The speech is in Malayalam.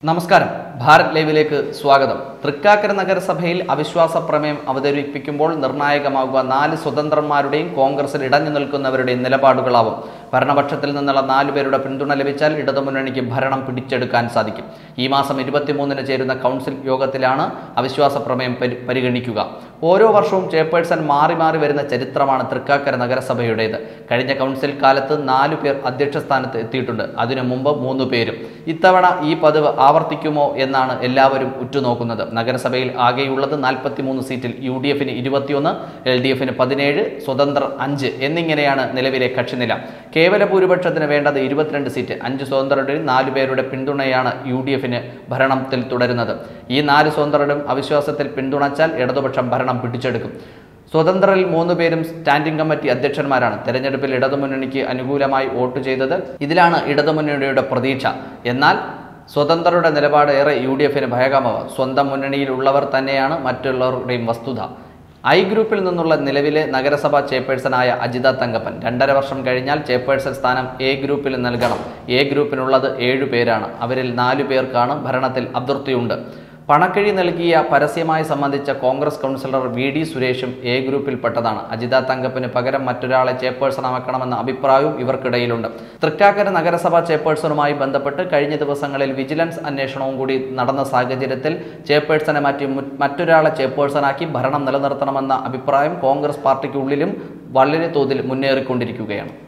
നമസ്കാരം ഭാരത് ലൈവിലേക്ക് സ്വാഗതം തൃക്കാക്കര നഗരസഭയിൽ അവിശ്വാസ പ്രമേയം അവതരിപ്പിക്കുമ്പോൾ നിർണായകമാകുക നാല് സ്വതന്ത്രന്മാരുടെയും കോൺഗ്രസിൽ ഇടഞ്ഞു നിൽക്കുന്നവരുടെയും നിലപാടുകളാവും ഭരണപക്ഷത്തിൽ നിന്നുള്ള നാലു പേരുടെ പിന്തുണ ലഭിച്ചാൽ ഇടതുമുന്നണിക്ക് ഭരണം പിടിച്ചെടുക്കാൻ സാധിക്കും ഈ മാസം ഇരുപത്തിമൂന്നിന് ചേരുന്ന കൗൺസിൽ യോഗത്തിലാണ് അവിശ്വാസ പ്രമേയം പരി- പരിഗണിക്കുക ഓരോ വർഷവും ചെയർപേഴ്സൺ മാറി മാറി വരുന്ന ചരിത്രമാണ് തൃക്കാക്കര നഗരസഭയുടേത് കഴിഞ്ഞ കൗൺസിൽ കാലത്ത് നാലു പേർ അധ്യക്ഷ സ്ഥാനത്ത് എത്തിയിട്ടുണ്ട് അതിനു മുമ്പ് മൂന്ന് പേരും ഇത്തവണ ഈ പതിവ് ആവർത്തിക്കുമോ എന്നാണ് എല്ലാവരും ഉറ്റുനോക്കുന്നത് നഗരസഭയിൽ ആകെയുള്ളത് നാൽപ്പത്തിമൂന്ന് സീറ്റിൽ യു ഡി എഫിന് ഇരുപത്തിയൊന്ന് എൽ ഡി എഫിന് പതിനേഴ് സ്വതന്ത്രർ അഞ്ച് എന്നിങ്ങനെയാണ് നിലവിലെ കക്ഷിനില കേവല ഭൂരിപക്ഷത്തിന് വേണ്ടത് ഇരുപത്തിരണ്ട് സീറ്റ് അഞ്ച് സ്വതന്ത്രരുടെയും നാലു പേരുടെ പിന്തുണയാണ് യു ഡി എഫിന് ഭരണത്തിൽ തുടരുന്നത് ഈ നാല് സ്വതന്ത്രരും അവിശ്വാസത്തിൽ പിന്തുണച്ചാൽ ഇടതുപക്ഷം ഭരണം പിടിച്ചെടുക്കും സ്വതന്ത്രരിൽ മൂന്ന് പേരും സ്റ്റാൻഡിംഗ് കമ്മിറ്റി അധ്യക്ഷന്മാരാണ് തെരഞ്ഞെടുപ്പിൽ ഇടതുമുന്നണിക്ക് അനുകൂലമായി വോട്ട് ചെയ്തത് ഇതിലാണ് ഇടതുമുന്നണിയുടെ പ്രതീക്ഷ എന്നാൽ സ്വതന്ത്രരുടെ നിലപാട് ഏറെ യു ഡി എഫിന് ഭയകമാവ് സ്വന്തം മുന്നണിയിലുള്ളവർ തന്നെയാണ് മറ്റുള്ളവരുടെയും വസ്തുത ഐ ഗ്രൂപ്പിൽ നിന്നുള്ള നിലവിലെ നഗരസഭാ ചെയർപേഴ്സണായ അജിത തങ്കപ്പൻ രണ്ടര വർഷം കഴിഞ്ഞാൽ ചെയർപേഴ്സൺ സ്ഥാനം എ ഗ്രൂപ്പിൽ നൽകണം എ ഗ്രൂപ്പിനുള്ളത് ഏഴു പേരാണ് അവരിൽ നാലു പേർക്കാണ് ഭരണത്തിൽ അതൃപ്തിയുണ്ട് പണക്കിഴി നൽകിയ പരസ്യമായി സംബന്ധിച്ച കോൺഗ്രസ് കൗൺസിലർ വി ഡി സുരേഷും എ ഗ്രൂപ്പിൽപ്പെട്ടതാണ് അജിത തങ്കപ്പിന് പകരം മറ്റൊരാളെ ചെയർപേഴ്സണാക്കണമെന്ന അഭിപ്രായവും ഇവർക്കിടയിലുണ്ട് തൃക്കാക്കര നഗരസഭാ ചെയർപേഴ്സണുമായി ബന്ധപ്പെട്ട് കഴിഞ്ഞ ദിവസങ്ങളിൽ വിജിലൻസ് അന്വേഷണവും കൂടി നടന്ന സാഹചര്യത്തിൽ ചെയർപേഴ്സണെ മാറ്റി മു- മറ്റൊരാളെ ചെയർപേഴ്സണാക്കി ഭരണം നിലനിർത്തണമെന്ന അഭിപ്രായം കോൺഗ്രസ് പാർട്ടിക്കുള്ളിലും വളരെ തോതിൽ മുന്നേറിക്കൊണ്ടിരിക്കുകയാണ്